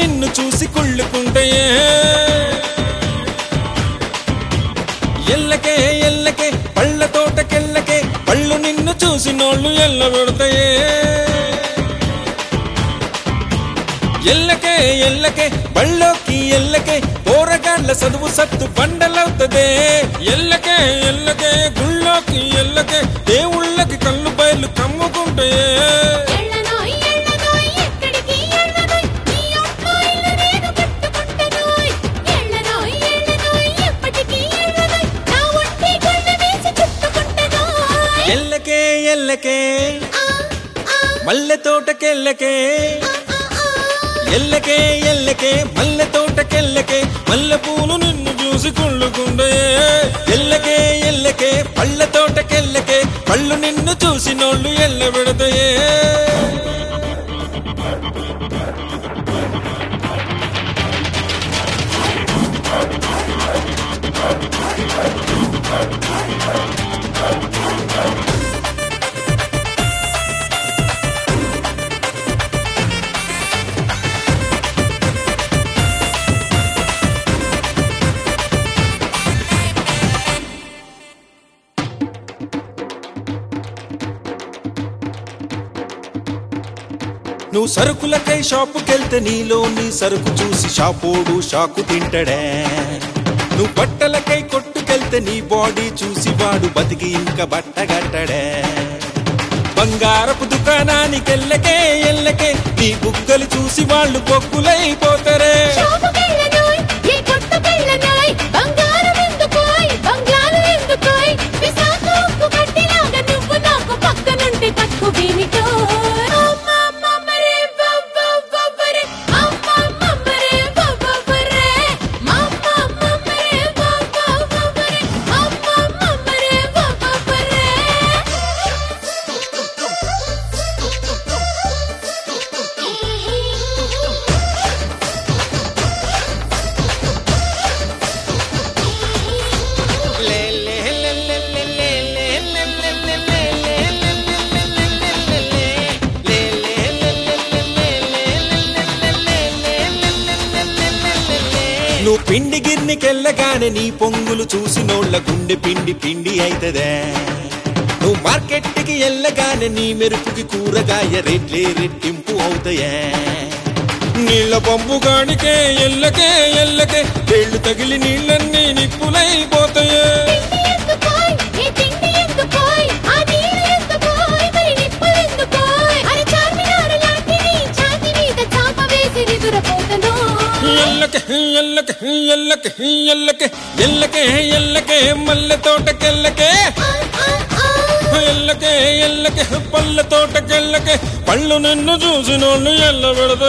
నిన్ను చూసి కుళ్ళుకుంటాయే ఎల్లకే ఎల్లకే పళ్ళ తోటకెళ్ళకే పళ్ళు నిన్ను చూసి నోళ్ళు ఎల్ల పెడతాయే ఎల్లకే ఎల్లకే బళ్ళోకి ఎల్లకే పోరగాళ్ళ చదువు సత్తు బండలవుతదే ఎల్లకే ఎల్లకే గుళ్ళోకి ఎల్లకే దేవుళ్ళకి కళ్ళు బయలు కమ్ముకుంటాయే ఎళ్ళనోయ్ ఎళ్ళనోయ్ ఎక్కడికి ఎళ్ళనోయ్ నీ ఒంట్లో ఇల్లు నేను కట్టుకుంటనోయ్ ఎళ్ళనోయ్ ఎళ్ళనోయ్ ఎప్పటికి ఎళ్ళనోయ్ నా ఒంటి గుండె వేసి చుట్టుకుంటనోయ్ ఎల్లకే ఎల్లకే ఆ ఆ మల్లె తోటకెల్లకే ఆ ఆ ఎల్లకే ఎల్లకే మల్లె తోటకెల్లకే మల్లె పూలు నిన్ను చూసి కుళ్ళుకుండే ఎల్లకే ఎల్లకే పళ్ళ తోటకెల్లకే పళ్ళు నిన్ను చూసి నోళ్ళు ఎల్ల పెడతాయే నువ్వు సరుకులకై షాపుకెళ్తే నీలోని సరుకు చూసి షాపోడు షాకు తింటడే నువ్వు బట్టలకై కొట్టుకెళ్తే నీ బాడీ చూసి వాడు బతికి ఇంకా బట్టగట్టడే బంగారపు దుకాణానికెళ్ళకే ఎల్లకే నీ బుగ్గలు చూసి వాళ్ళు బొగ్గులైపోతారే షాపుకెళ్ళనోయ్ ఏ కొట్టుకెళ్ళనోయ్ బంగారం ఎందుకోయ్ బంగ్లాలు ఎందుకోయ్ విశాఖ ఉక్కు కట్టిలాగా నువ్వు నాకు పక్క నుండి తక్కు వినిటోయ్ అమ్మ మమ్మరే బొబ్బొబ్బొబ్బరే అమ్మ మమ్మరే బొబ్బొబ్బరే మమ్మ మమ్మరే బొబ్బొబ్బొబ్బరే అమ్మ మమ్మరే బొబ్బొబ్బరే నువ్వు పిండి గిర్నికెళ్ళగానే నీ పొంగులు చూసి నోళ్ళ గుండె పిండి పిండి అయితదే నువ్వు మార్కెట్కి వెళ్ళగానే నీ మెరుపుకి కూరగాయ రేట్లే రెట్టింపు అవుతాయే నీళ్ళ పంపు గాడికే ఎల్లకే ఎల్లకే వేళ్ళు తగిలి నీళ్ళన్నీ నిప్పులైపోతాయే తిండి ఎందుకోయ్ ఈ తిండి ఎందుకోయ్ ఆ నీళ్ళు ఎందుకోయ్ మరి నిప్పులు ఎందుకోయ్ అరే చార్మినార్ లాంటి నీ ఛాతి మీద చాప వేసి నిదురపోతను ఎల్లకే ఎల్లకే ఎల్లకే ఎల్లకే ఎల్లకే ఎల్లకే మల్లె తోటకెల్లకే ఎల్లకే ఎల్లకే పళ్ళ తోటకెల్లకే పళ్ళు నిన్ను చూసినోళ్ళు ఎల్ల పెడతా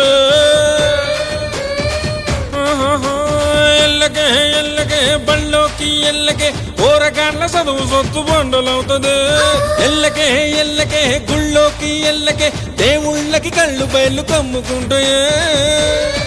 ఎల్లకే ఎల్లకే బళ్ళోకి ఎల్లకే కూరగాళ్ళ చదువు సొత్తు బండలవుతుంది ఎల్లకే ఎల్లకే గుళ్ళోకి ఎల్లకే దేవుళ్ళకి కళ్ళు బయలు కమ్ముకుంటాయే